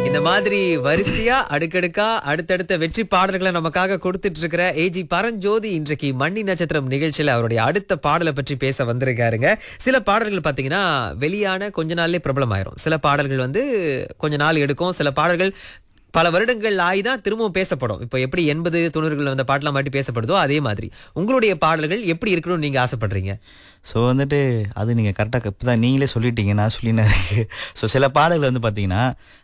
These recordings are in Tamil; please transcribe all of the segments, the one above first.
இந்த மாதிரி வரிசையா அடுக்கடுக்கா அடுத்தடுத்த வெற்றி பாடல்களை நமக்காக கொடுத்துட்டு இருக்கிற ஏஜி பரஞ்சோதி இன்றைக்கு மண்ணி நட்சத்திரம் நிகழ்ச்சியில அவருடைய அடுத்த பாடலை பற்றி பேச வந்திருக்காருங்க சில பாடல்கள் பாத்தீங்கன்னா வெளியான கொஞ்ச நாள்லயே பிரபலம் ஆயிரும் சில பாடல்கள் வந்து கொஞ்ச நாள் எடுக்கும் சில பாடல்கள் பல வருடங்கள் ஆகி தான் திரும்பவும் பேசப்படும் இப்போ எப்படி எண்பது தொண்ணூறுகள் வந்த பாட்டெல்லாம் மாட்டி பேசப்படுதோ அதே மாதிரி உங்களுடைய பாடல்கள் எப்படி இருக்கணும்னு நீங்க ஆசைப்படுறீங்க ஸோ வந்துட்டு அது நீங்கள் கரெக்டாக இப்போ தான் நீங்களே சொல்லிட்டீங்க நான் சொல்லினேன் ஸோ சில பாடல்கள் வந்து பார்த்தீங்கன்னா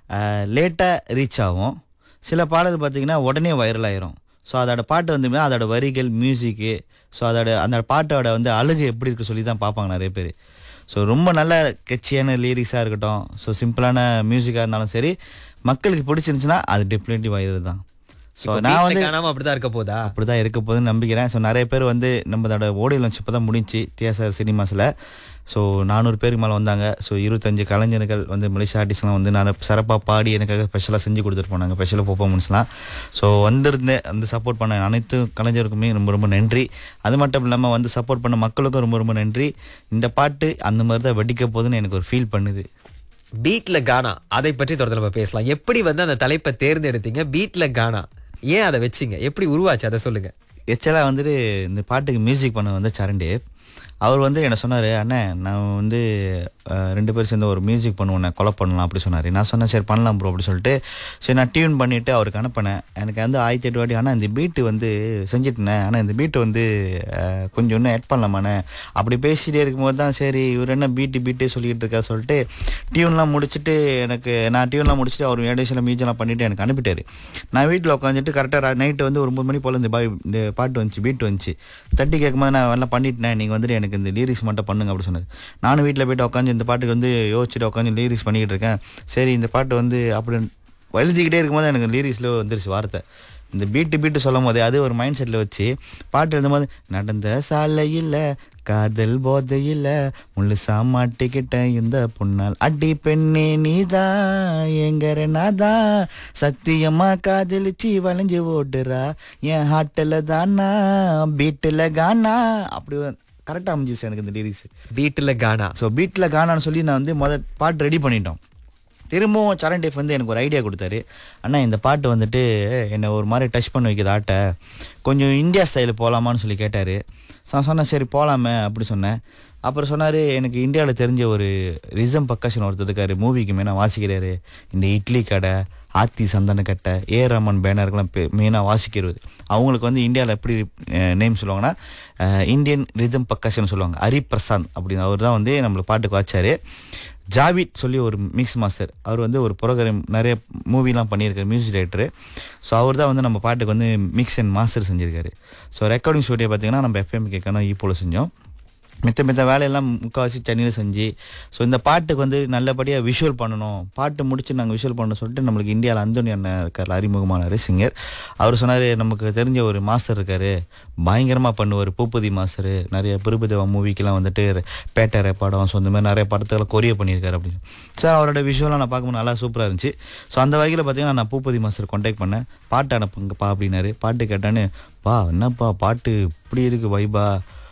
லேட்டாக ரீச் ஆகும் சில பாடல்கள் பார்த்தீங்கன்னா உடனே வைரல் ஆயிரும் ஸோ அதோட பாட்டு வந்து அதோட வரிகள் மியூசிக்கு ஸோ அதோட அந்த பாட்டோட வந்து அழகு எப்படி இருக்கு சொல்லி தான் பார்ப்பாங்க நிறைய பேர் ஸோ ரொம்ப நல்ல கெச்சியான லிரிக்ஸாக இருக்கட்டும் ஸோ சிம்பிளான மியூசிக்காக இருந்தாலும் சரி மக்களுக்கு பிடிச்சிருந்துச்சுன்னா அது டெஃபினெட்லி வைரல் தான் ஸோ இப்போ நான் beatல வந்து காணாம அப்படிதான் இருக்க போதா அப்படி தான் இருக்க போகுதுன்னு நம்பிக்கிறேன் ஸோ நிறைய பேர் வந்து நம்மளோட ஓடியோ லான்ச் இப்போ தான் முடிஞ்சு டிஎஸ்ஆர் சினிமாஸில் ஸோ நானூறு பேருக்கு மேலே வந்தாங்க ஸோ இருபத்தஞ்சு கலைஞர்கள் வந்து மலேசியா ஆர்டிஸ்ட்லாம் வந்து நான் சிறப்பாக பாடி எனக்காக ஸ்பெஷலாக செஞ்சு கொடுத்துட்டு போனாங்க ஸ்பெஷலாக பர்ஃபார்மன்ஸ்லாம் ஸோ வந்திருந்த அந்த சப்போர்ட் பண்ண அனைத்து கலைஞருக்குமே ரொம்ப ரொம்ப நன்றி அது மட்டும் இல்லாமல் வந்து சப்போர்ட் பண்ண மக்களுக்கும் ரொம்ப ரொம்ப நன்றி இந்த பாட்டு அந்த மாதிரி தான் வெடிக்க போகுதுன்னு எனக்கு ஒரு ஃபீல் பண்ணுது பீட்ல கானா அதை பற்றி தொடர்ந்து நம்ம பேசலாம் எப்படி வந்து அந்த தலைப்பை தேர்ந்தெடுத்தீங்க பீட்ல கானா ஏன் அதை வச்சீங்க எப்படி உருவாச்சு அதை சொல்லுங்க எச்சலாக வந்துட்டு இந்த பாட்டுக்கு மியூசிக் பண்ண வந்து சரண்டே அவர் வந்து என்ன சொன்னார் அண்ணே நான் வந்து அஹ், ரெண்டு பேரும் சேர்ந்து ஒரு மியூசிக் பண்ணுவோம் நான் கொலை பண்ணலாம் அப்படி சொன்னார் நான் சொன்னேன் சரி பண்ணலாம் ப்ரோ அப்படி சொல்லிட்டு சரி நான் டியூன் பண்ணிவிட்டு அவருக்கு அனுப்பினேன் எனக்கு வந்து ஆயிரத்தி எட்டு வாட்டி ஆனால் இந்த பீட்டு வந்து செஞ்சுட்டேனே ஆனால் இந்த பீட்டு வந்து அஹ், கொஞ்சம் இன்னும் ஆட் பண்ணலாமாண்ணே அப்படி பேசிகிட்டே இருக்கும்போது தான் சரி இவர் என்ன பீட்டு பீட்டே சொல்லிக்கிட்டு இருக்கா சொல்லிட்டு டியூன்லாம் முடிச்சுட்டு எனக்கு நான் டியூன்லாம் முடிச்சுட்டு அவர் ஏடிஷனில் மியூசிக்லாம் பண்ணிவிட்டு எனக்கு அனுப்பிட்டாரு நான் வீட்டில் உட்காந்துட்டு கரெக்டாக நைட்டு வந்து ஒரு ஒன்பது மணி போல் இந்த பாய் இந்த பாட்டு வந்துச்சு பீட் வந்துச்சு தட்டி கேட்கும்போது நான் எல்லாம் பண்ணிட்டேன் நீங்கள் வந்துட்டு எனக்கு இந்த லிரிக்ஸ் மட்டும் பண்ணுங்க அப்படி சொன்னார் நானும் வீட்டில் போயிட்டு உட்காந்து இந்த பாட்டுக்கு வந்து யோசிச்சுட்டு உட்காந்து லிரிக்ஸ் பண்ணிக்கிட்டு இருக்கேன் சரி இந்த பாட்டு வந்து அப்படி எழுதிக்கிட்டே இருக்கும்போது எனக்கு லிரிக்ஸில் வந்துருச்சு வார்த்தை இந்த பீட்டு பீட்டு சொல்லும் போதே அது ஒரு மைண்ட் செட்டில் வச்சு பாட்டு எழுதும்போது நடந்த சாலையில் காதல் போதையில் முழுசா மாட்டிக்கிட்ட இந்த பொண்ணால் அடி பெண்ணே நீதான் எங்கர நாதான் சத்தியமா காதலிச்சு வளைஞ்சு ஓடுறா என் ஹாட்டில் தானா பீட்டில் கானா அப்படி கரெக்டாக அமைஞ்சிச்சு எனக்கு இந்த லிரிக்ஸ் பீட்ல கானா ஸோ பீட்டில் கானான்னு சொல்லி நான் வந்து முதல் பாட்டு ரெடி பண்ணிட்டோம் திரும்பவும் சரண் டேஃப் வந்து எனக்கு ஒரு ஐடியா கொடுத்தாரு அண்ணா இந்த பாட்டு வந்துட்டு என்னை ஒரு மாதிரி டச் பண்ண வைக்குது ஆட்டை கொஞ்சம் இந்தியா ஸ்டைலில் போகலாமான்னு சொல்லி கேட்டார் நான் சொன்னேன் சரி போகலாமே அப்படி சொன்னேன் அப்புறம் சொன்னார் எனக்கு இந்தியாவில் தெரிஞ்ச ஒரு ரிசம் பக்காஷன் ஒருத்தர் இருக்காரு மூவிக்கு மெயினாக வாசிக்கிறாரு இந்த இட்லி கடை ஆத்தி சந்தன கட்டை ஏ ரமன் பேனருக்கெல்லாம் மெயினாக வாசிக்கிறது அவங்களுக்கு வந்து இந்தியாவில் எப்படி நேம் சொல்லுவாங்கன்னா அஹ், இந்தியன் ரிதம் பக்காஷன் சொல்லுவாங்க ஹரி பிரசாந்த் அப்படின்னு அவர் தான் வந்து நம்மளுக்கு பாட்டுக்கு வாச்சாரு ஜாவித் சொல்லி ஒரு மிக்ஸ் மாஸ்டர் அவர் வந்து ஒரு ப்ரோக்ராம் நிறைய மூவிலாம் பண்ணியிருக்காரு மியூசிக் டைரக்டர் ஸோ அவர் தான் வந்து நம்ம பாட்டுக்கு வந்து மிக்ஸ் அண்ட் மாஸ்டர் செஞ்சிருக்காரு ஸோ ரெக்கார்டிங் ஸ்டுடியோ பார்த்தீங்கன்னா நம்ம எஃப்எம் கேட்கணும் ஈப்போல செஞ்சோம் மித்த மித்த வேலையெல்லாம் முக்கால்வாசி சென்னையில் செஞ்சு ஸோ இந்த பாட்டுக்கு வந்து நல்லபடியாக விஷுவல் பண்ணணும் பாட்டு முடிச்சு நாங்கள் விஷுவல் பண்ண சொல்லிட்டு நம்மளுக்கு இந்தியாவில் அந்தோனி அண்ணன் இருக்கார் அறிமுகமானார் சிங்கர் அவர் சொன்னார் நமக்கு தெரிஞ்ச ஒரு மாஸ்டர் இருக்கார் பயங்கரமாக பண்ணுவார் பூப்பதி மாஸ்டர் நிறைய பிரபுதேவா மூவிக்கெல்லாம் வந்துட்டு பேட்டரை படம் ஸோ இந்த மாதிரி நிறைய படத்துக்களை கொரிய பண்ணியிருக்காரு அப்படின்னு சார் அவரோட விஷுவலாம் நான் பார்க்கும்போது நல்லா சூப்பராக இருந்துச்சு ஸோ அந்த வகையில் பார்த்தீங்கன்னா நான் பூப்பதி மாஸ்டர் கான்டாக்ட் பண்ணேன் பாட்டு அனுப்புங்கப்பா அப்படின்னாரு பாட்டு கேட்டான்னு பா என்னப்பா பாட்டு இப்படி இருக்குது வைபா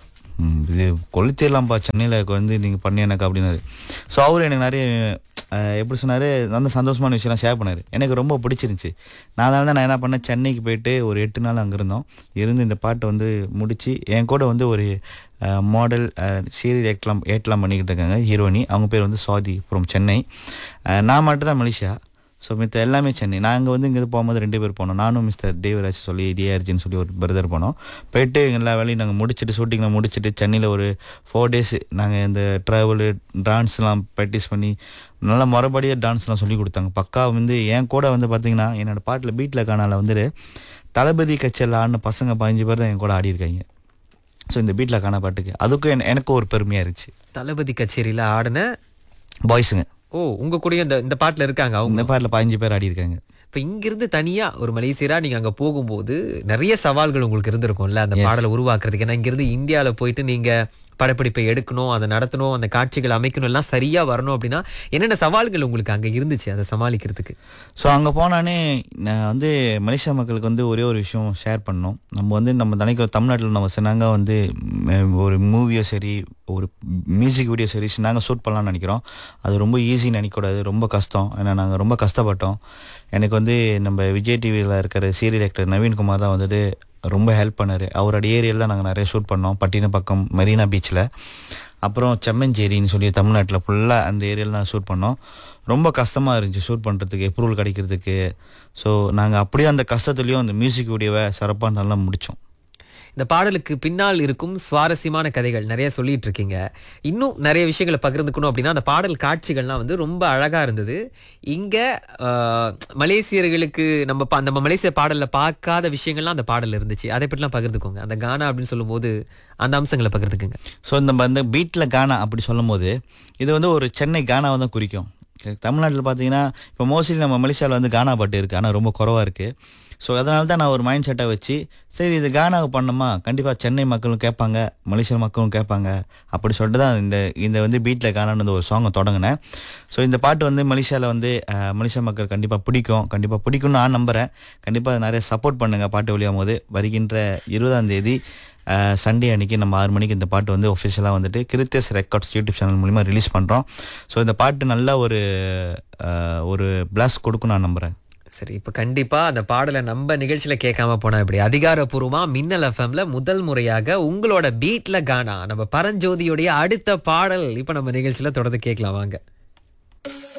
ம், இது கொளுத்திடலாம்ப்பா சென்னையில் வந்து நீங்கள் பண்ணி எனக்கு அப்படின்னாரு ஸோ அவர் எனக்கு நிறைய அஹ், எப்படி சொன்னார் அந்த சந்தோஷமான விஷயம்லாம் ஷேர் பண்ணார் எனக்கு ரொம்ப பிடிச்சிருந்துச்சி நான் அதனால தான் நான் என்ன பண்ணேன் சென்னைக்கு போயிட்டு ஒரு எட்டு நாள் அங்கே இருந்தோம் இருந்து இந்த பாட்டை வந்து முடித்து என் கூட வந்து ஒரு மாடல் சீரியல் ஏட்லாம் ஏட்லாம் பண்ணிக்கிட்டு இருக்காங்க ஹீரோனி அவங்க பேர் வந்து சாதி ஃப்ரம் சென்னை அஹ், நான் மட்டும் தான் மலேசியா ஸோ மித்த எல்லாமே சென்னை நாங்கள் வந்து இங்கேருந்து போகும்போது ரெண்டு பேர் போனோம் நானும் மிஸ்டர் தேவராஜ் சொல்லி டிஆர்ஜின்னு சொல்லி ஒரு பிரதர் போனோம் போயிட்டு எல்லா வேலையும் நாங்கள் முடிச்சுட்டு ஷூட்டிங்கில் முடிச்சுட்டு சென்னையில் ஒரு ஃபோர் டேஸ் நாங்கள் இந்த ட்ராவலு டான்ஸ்லாம் ப்ராக்டிஸ் பண்ணி நல்லா மறுபடியும் டான்ஸ்லாம் சொல்லி கொடுத்தாங்க பக்கா வந்து என் கூட வந்து பார்த்தீங்கன்னா என்னோடய பாட்டில் பீட்டில் காணால வந்துட்டு தளபதி கச்சேரியில் ஆடின பசங்க பதினஞ்சு பேர் தான் என் கூட ஆடி இருக்காங்க ஸோ இந்த பீட்டில் காண பாட்டுக்கு அதுக்கும் என- எனக்கும் ஒரு பெருமையாக இருந்துச்சு தளபதி கச்சேரியில ஆடின பாய்ஸுங்க ஓ உங்க கூடயும் இந்த இந்த பாட்டுல இருக்காங்க அவங்க இந்த பாட்டில் பதினஞ்சு பேர் ஆடி இருக்காங்க இப்ப இங்கிருந்து தனியா ஒரு மலேசியரா நீங்க அங்க போகும்போது நிறைய சவால்கள் உங்களுக்கு இருந்திருக்கும்ல அந்த பாடலை உருவாக்குறதுக்கு ஏன்னா இங்கிருந்து இந்தியால போயிட்டு நீங்க படப்பிடிப்பை எடுக்கணும் அதை நடத்தணும் அந்த காட்சிகள் அமைக்கணும் எல்லாம் சரியா வரணும் அப்படின்னா என்னென்ன சவால்கள் உங்களுக்கு அங்க இருந்துச்சு அதை சமாளிக்கிறதுக்கு ஸோ அங்கே போனானே நான் வந்து மலேசியா மக்களுக்கு வந்து ஒரே ஒரு விஷயம் ஷேர் பண்ணோம் நம்ம வந்து நம்ம நினைக்கிற தமிழ்நாட்டில் நம்ம சொன்னாங்க வந்து ம், ஒரு மூவியோ சரி ஒரு மியூசிக் வீடியோ சரி நாங்கள் ஷூட் பண்ணலாம்னு நினைக்கிறோம் அது ரொம்ப ஈஸின்னு நினைக்கக்கூடாது ரொம்ப கஷ்டம் ஏன்னா நாங்கள் ரொம்ப கஷ்டப்பட்டோம் எனக்கு வந்து நம்ம விஜய் டிவியில் இருக்கிற சீரியல் ஆக்டர் நவீன்குமார் தான் வந்துட்டு ரொம்ப ஹெல்ப் பண்ணார் அவரோட ஏரியாவில் தான் நாங்கள் நிறைய ஷூட் பண்ணோம் பட்டினப்பாக்கம் மெரினா பீச்சில் அப்புறம் செம்மஞ்சேரின்னு சொல்லி தமிழ்நாட்டில் ஃபுல்லாக அந்த ஏரியாவில் தான் ஷூட் பண்ணோம் ரொம்ப கஷ்டமாக இருந்துச்சு ஷூட் பண்ணுறதுக்கு அப்ரூவல் கிடைக்கிறதுக்கு ஸோ நாங்கள் அப்படியே அந்த கஷ்டத்துலேயும் அந்த மியூசிக் வீடியோவை சிறப்பாக நல்லா முடித்தோம் இந்த பாடலுக்கு பின்னால் இருக்கும் சுவாரஸ்யமான கதைகள் நிறைய சொல்லிட்டு இருக்கீங்க இன்னும் நிறைய விஷயங்களை பகிர்ந்துக்கணும் அப்படின்னா அந்த பாடல் காட்சிகள்லாம் வந்து ரொம்ப அழகா இருந்தது இங்க ஆஹ், மலேசியர்களுக்கு நம்ம பா- நம்ம மலேசிய பாடல்ல பார்க்காத விஷயங்கள்லாம் அந்த பாடல்ல இருந்துச்சு அதை பற்றிலாம் பகிர்ந்துக்கோங்க அந்த கானா அப்படின்னு சொல்லும்போது அந்த அம்சங்களை பகிர்ந்துக்குங்க ஸோ நம்ம அந்த பீட்டில் கானா அப்படி சொல்லும்போது இது வந்து ஒரு சென்னை கானாவை தான் குறிக்கும் தமிழ்நாட்டில் பார்த்தீங்கன்னா இப்போ மோஸ்ட்லி நம்ம மலேசியாவில் வந்து கானா பாட்டு இருக்குது ஆனால் ரொம்ப குறவாக இருக்குது ஸோ அதனால தான் நான் ஒரு மைண்ட் செட்டை வச்சு சரி இது கானாவை பண்ணோமா கண்டிப்பாக சென்னை மக்களும் கேட்பாங்க மலேசிய மக்களும் கேட்பாங்க அப்படி சொல்லிட்டு தான் இந்த இந்த வந்து பீட்டில் கானான்னு ஒரு சாங்கை தொடங்கினேன் ஸோ இந்த பாட்டு வந்து மலேசியாவில் வந்து அஹ், மலேசிய மக்கள் கண்டிப்பாக பிடிக்கும் கண்டிப்பாக பிடிக்கும்னு நான் நம்புகிறேன் கண்டிப்பாக நிறைய சப்போர்ட் பண்ணுங்கள் பாட்டு வெளியாகும் போது வருகின்ற இருபதாம் தேதி சண்டே அன்னைக்கு நம்ம ஆறு மணிக்கு இந்த பாட்டு வந்து ஒஃபிஷியலாக வந்துட்டு கிருத்தஸ் ரெக்கார்ட்ஸ் யூடியூப் சேனல் மூலிமா ரிலீஸ் பண்ணுறோம் ஸோ இந்த பாட்டு நல்ல ஒரு அஹ், ஒரு பிளஸ் கொடுக்கும் நான் நம்புகிறேன் சரி இப்ப கண்டிப்பா அந்த பாடலை நம்ம நிகழ்ச்சியில கேட்காம போனா இப்படி அதிகாரப்பூர்வமா மின்னல் எஃப்எம்ல முதல் முறையாக உங்களோட பீட்ல கானா நம்ம பரஞ்சோதியுடைய அடுத்த பாடல் இப்ப நம்ம நிகழ்ச்சியில தொடர்ந்து கேட்கலாம் வாங்க